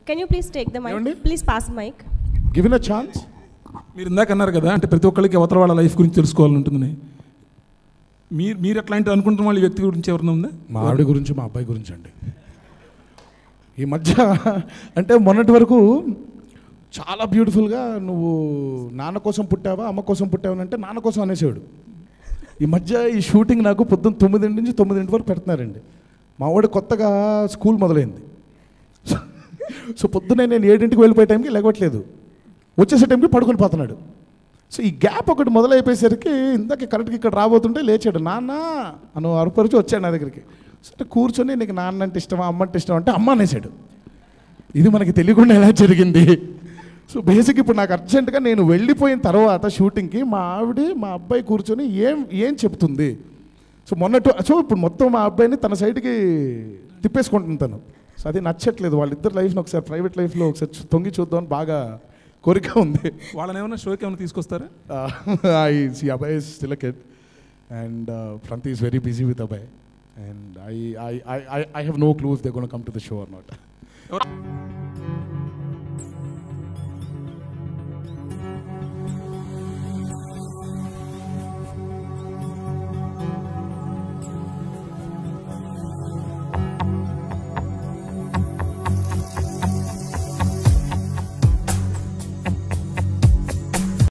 Can you please take the mic? ఏమండి? Please pass the mic. Given a chance మీరు ఇందాక అన్నారు కదా అంటే ప్రతి ఒక్కరికి అవతల వాళ్ళ లైఫ్ గురించి తెలుసుకోవాలని ఉంటుందని మీరు మీరు ఎట్లాంటి అనుకుంటున్న వాళ్ళ వ్యక్తి గురించి ఎవరైనా ఉందా మా ఆవిడ గురించి మా అబ్బాయి గురించి అండి ఈ మధ్య అంటే మొన్నటి వరకు చాలా బ్యూటిఫుల్గా నువ్వు నాన్న కోసం పుట్టావా అమ్మ కోసం పుట్టావా అంటే నాన్న కోసం అనేసాడు ఈ మధ్య ఈ షూటింగ్ నాకు పొద్దున్న తొమ్మిదింటి నుంచి తొమ్మిదింటి వరకు పెడుతున్నారండి మా వాడు కొత్తగా స్కూల్ మొదలైంది సో పొద్దున్నే నేను ఏడింటికి వెళ్ళిపోయే టైంకి లేవట్లేదు వచ్చేసే టైంకి పడుకొని పోతున్నాడు సో ఈ గ్యాప్ ఒకటి మొదలైపోయేసరికి ఇందాక కరెక్ట్గా ఇక్కడ రాబోతుంటే లేచాడు నాన్న అను అరుపరిచి వచ్చాడు నా దగ్గరికి సరే కూర్చొని నీకు నాన్న అంటే ఇష్టమా అమ్మ అంటే ఇష్టమా అంటే అమ్మ అనేసాడు ఇది మనకి తెలియకుండా ఎలా జరిగింది సో బేసిక్ ఇప్పుడు నాకు అర్జెంటుగా నేను వెళ్ళిపోయిన తర్వాత షూటింగ్కి మా ఆవిడ మా అబ్బాయి కూర్చొని ఏం ఏం చెప్తుంది సో మొన్నటి సో ఇప్పుడు మొత్తం మా అబ్బాయిని తన సైడ్కి తిప్పేసుకుంటుంటాను సో అది నచ్చట్లేదు వాళ్ళిద్దరు లైఫ్ని ఒకసారి ప్రైవేట్ లైఫ్లో ఒకసారి చూ- తొంగి చూద్దామని బాగా కోరిక ఉంది వాళ్ళని ఏమైనా షోకి ఏమైనా తీసుకొస్తారా I see Abhay is still kid and ఫ్రంతి is very busy with Abhay and I I I I have no clue if they gone come to the show or not ఎవరు-